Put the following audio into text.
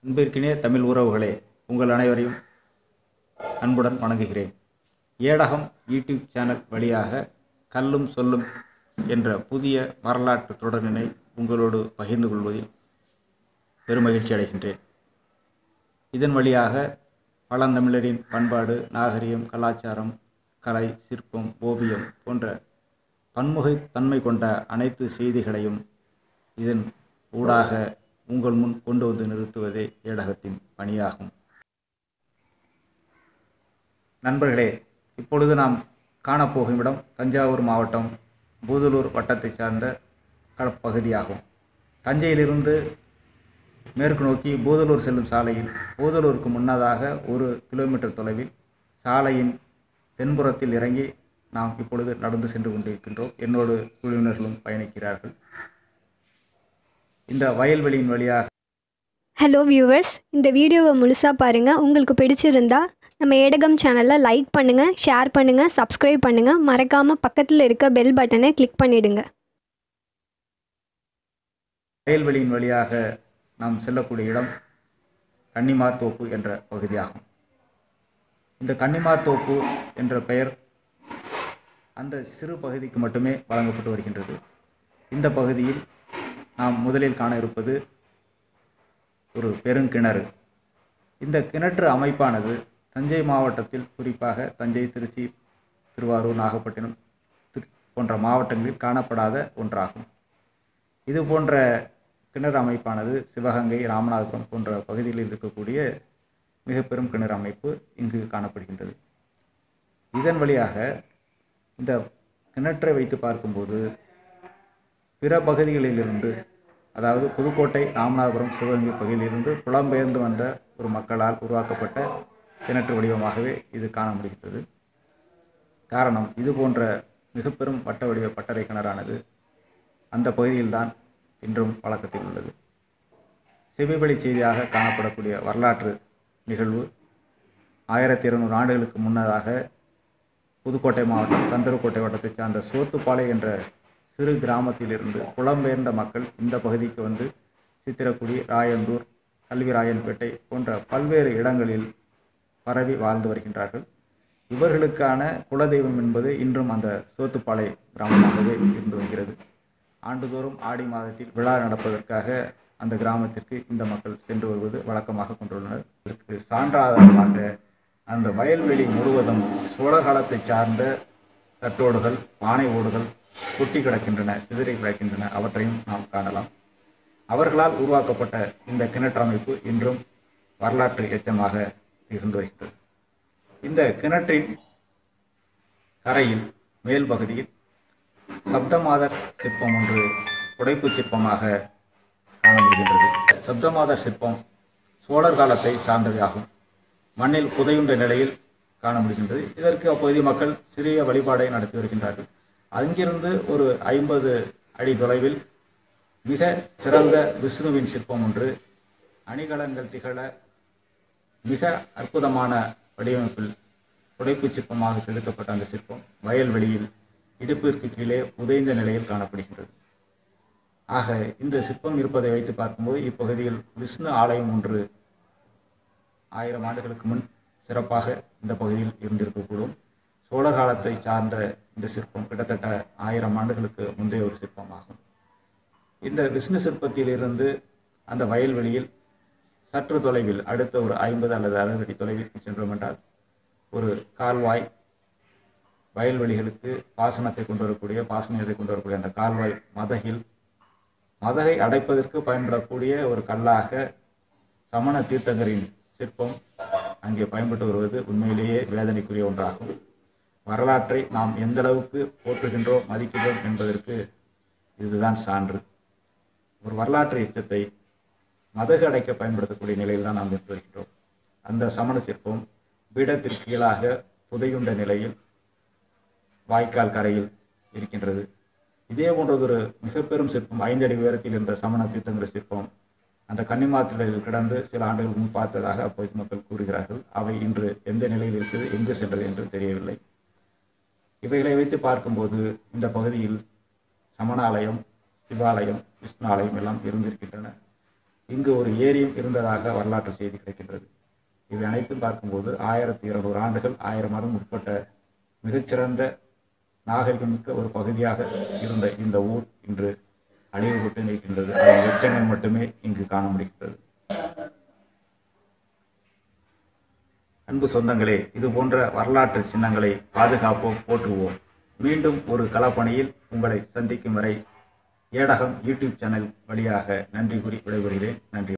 அன்பிற்கினிய தமிழ் உறவுகளே உங்கள் அனைவரையும் அன்புடன் வணங்குகிறேன் ஏடகம் யூடியூப் சேனல் வழியாக கல்லும் சொல்லும் என்ற புதிய வரலாற்று தொடரினை உங்களோடு பகிர்ந்து கொள்வதில் பெருமகிழ்ச்சி அடைகின்றேன் இதன் வழியாக பழந்தமிழரின் பண்பாடு நாகரிகம் கலாச்சாரம் கலை சிற்பம் ஓவியம் போன்ற பன்முகை தன்மை கொண்ட அனைத்து செய்திகளையும் இதன் ஊடாக உங்கள் முன் கொண்டு வந்து நிறுத்துவதே ஏடகத்தின் பணியாகும் நண்பர்களே இப்பொழுது நாம் காணப்போகும் இடம் தஞ்சாவூர் மாவட்டம் பூதலூர் வட்டத்தை சார்ந்த களப்பகுதியாகும் தஞ்சையிலிருந்து மேற்கு நோக்கி பூதலூர் செல்லும் சாலையில் பூதலூருக்கு முன்னதாக ஒரு கிலோமீட்டர் தொலைவில் சாலையின் தென்புறத்தில் இறங்கி நாம் இப்பொழுது நடந்து சென்று கொண்டிருக்கின்றோம் என்னோடு குழுவினர்களும் பயணிக்கிறார்கள் இந்த வயல்வெளியின் வழியாக ஹலோ வியூவர்ஸ் இந்த வீடியோவை முழுசாக பாருங்கள் உங்களுக்கு பிடிச்சிருந்தா நம்ம ஏடகம் சேனலை லைக் பண்ணுங்கள் ஷேர் பண்ணுங்கள் சப்ஸ்கிரைப் பண்ணுங்கள் மறக்காமல் பக்கத்தில் இருக்க பெல் பட்டனை கிளிக் பண்ணிடுங்க வயல்வெளியின் வழியாக நாம் செல்லக்கூடிய இடம் கன்னிமார் தோப்பு என்ற பகுதியாகும் இந்த கன்னிமார் தோப்பு என்ற பெயர் அந்த சிறு பகுதிக்கு மட்டுமே வழங்கப்பட்டு வருகின்றது இந்த பகுதியில் நாம் முதலில் காண இருப்பது ஒரு பெருங்கிணறு இந்த கிணற்று அமைப்பானது தஞ்சை மாவட்டத்தில் குறிப்பாக தஞ்சை திருச்சி திருவாரூர் நாகப்பட்டினம் திரு போன்ற மாவட்டங்களில் காணப்படாத ஒன்றாகும் இது போன்ற கிணறு அமைப்பானது சிவகங்கை ராமநாதபுரம் போன்ற பகுதிகளில் இருக்கக்கூடிய மிக பெரும் கிணறு அமைப்பு இங்கு காணப்படுகின்றது இதன் வழியாக இந்த கிணற்றை வைத்து பார்க்கும்போது பிற பகுதிகளிலிருந்து அதாவது புதுக்கோட்டை ராமநாதபுரம் சிவகங்கை பகுதியிலிருந்து புலம்பெயர்ந்து வந்த ஒரு மக்களால் உருவாக்கப்பட்ட கிணற்று வடிவமாகவே இது காண முடிகின்றது காரணம் இது போன்ற மிக பெரும் வட்ட வடிவ பட்டறை கிணறானது அந்த பகுதியில்தான் இன்றும் வழக்கத்தில் உள்ளது செவிவழி செய்தியாக காணப்படக்கூடிய வரலாற்று நிகழ்வு ஆயிரத்தி இருநூறு ஆண்டுகளுக்கு முன்னதாக புதுக்கோட்டை மாவட்டம் கந்தரக்கோட்டை வட்டத்தைச் சார்ந்த சோத்துப்பாலை என்ற சிறு கிராமத்திலிருந்து புலம்பெயர்ந்த மக்கள் இந்த பகுதிக்கு வந்து சித்திரக்குடி ராயந்தூர் கல்விராயன்பேட்டை போன்ற பல்வேறு இடங்களில் பரவி வாழ்ந்து வருகின்றார்கள் இவர்களுக்கான குலதெய்வம் என்பது இன்றும் அந்த சோத்துப்பாலை கிராமமாகவே இருந்து வருகிறது ஆண்டுதோறும் ஆடி மாதத்தில் விழா நடப்பதற்காக அந்த கிராமத்திற்கு இந்த மக்கள் சென்று வருவது வழக்கமாக கொண்டுள்ளனர் இதற்கு சான்றாதாரமாக அந்த வயல்வெளி முழுவதும் சோழர் காலத்தை சார்ந்த தட்டோடுகள் பானை ஓடுகள் கொட்டி கிடக்கின்றன சிதறி கிடக்கின்றன அவற்றையும் நாம் காணலாம் அவர்களால் உருவாக்கப்பட்ட இந்த கிணற்று அமைப்பு இன்றும் வரலாற்று எச்சமாக இருந்து வருகிறது இந்த கிணற்றின் கரையில் மேல் பகுதியில் சப்தமாதர் சிற்பம் ஒன்று புடைப்பு சிற்பமாக காண முடிகின்றது சப்தமாதர் சிற்பம் சோழர் காலத்தை சார்ந்தவையாகும் மண்ணில் புதையுண்ட நிலையில் காண முடிகின்றது இதற்கு அப்பகுதி மக்கள் சிறிய வழிபாடை நடத்தி வருகின்றார்கள் அங்கிருந்து ஒரு ஐம்பது அடி தொலைவில் மிக சிறந்த விஷ்ணுவின் சிற்பம் ஒன்று அணிகலன்கள் திகழ மிக அற்புதமான வடிவமைப்பில் புடைப்பு சிற்பமாக செதுக்கப்பட்ட அந்த சிற்பம் வயல்வெளியில் இடுப்பிற்கு கீழே புதைந்த நிலையில் காணப்படுகின்றது ஆக இந்த சிற்பம் இருப்பதை வைத்து பார்க்கும்போது இப்பகுதியில் விஷ்ணு ஆலயம் ஒன்று ஆயிரம் ஆண்டுகளுக்கு முன் சிறப்பாக இந்த பகுதியில் இருந்திருக்கக்கூடும் சோழர் காலத்தை சார்ந்த இந்த சிற்பம் கிட்டத்தட்ட ஆயிரம் ஆண்டுகளுக்கு முந்தைய ஒரு சிற்பமாகும் இந்த விஷ்ணு சிற்பத்திலிருந்து அந்த வயல்வெளியில் சற்று தொலைவில் அடுத்த ஒரு ஐம்பது அல்லது அறுபது அடி தொலைவிற்கு சென்றோம் என்றால் ஒரு கால்வாய் வயல்வெளிகளுக்கு பாசனத்தை கொண்டு வரக்கூடிய பாசனத்தை கொண்டு வரக்கூடிய அந்த கால்வாய் மதகில் மதகை அடைப்பதற்கு பயன்படக்கூடிய ஒரு கல்லாக சமண தீர்த்தங்கரின் சிற்பம் அங்கே பயன்பட்டு வருவது உண்மையிலேயே வேதனைக்குரிய ஒன்றாகும் வரலாற்றை நாம் எந்த அளவுக்கு போற்றுகின்றோம் மதிக்கின்றோம் என்பதற்கு இதுதான் சான்று ஒரு வரலாற்று எச்சத்தை மதகு அடைக்க பயன்படுத்தக்கூடிய நிலையில் தான் நாம் இருந்து வருகின்றோம் அந்த சமண சிற்பம் பீடத்திற்கு கீழாக புதையுண்ட நிலையில் வாய்க்கால் கரையில் இருக்கின்றது இதே போன்றதொரு மிக பெரும் சிற்பம் ஐந்தடி உயரத்தில் இருந்த சமண தீர்த்தங்கிற சிற்பம் அந்த கன்னிமாத்திரையில் கிடந்து சில ஆண்டுகள் முன் பார்த்ததாக அப்போது மக்கள் கூறுகிறார்கள் அவை இன்று எந்த நிலையில் இருக்குது எங்கு சென்றது என்று தெரியவில்லை இவைகளை வைத்து பார்க்கும்போது இந்த பகுதியில் சமணாலயம் சிவாலயம் விஷ்ணாலயம் எல்லாம் இருந்திருக்கின்றன இங்கு ஒரு ஏரியும் இருந்ததாக வரலாற்று செய்தி கிடைக்கின்றது இவை அனைத்தும் பார்க்கும்போது ஆயிரத்தி இருநூறு ஆண்டுகள் ஆயிரம் ஆண்டு உட்பட்ட மிகச்சிறந்த நாகரிகமிக்க ஒரு பகுதியாக இருந்த இந்த ஊர் இன்று அழிவுபட்டு நிற்கின்றது அதன் எச்சங்கள் மட்டுமே இங்கு காண முடிகின்றது அன்பு சொந்தங்களே இது போன்ற வரலாற்று சின்னங்களை பாதுகாப்போம் போற்றுவோம் மீண்டும் ஒரு களப்பணியில் உங்களை சந்திக்கும் வரை ஏடகம் யூடியூப் சேனல் வழியாக நன்றி கூறி விடைபெறுகிறேன் நன்றி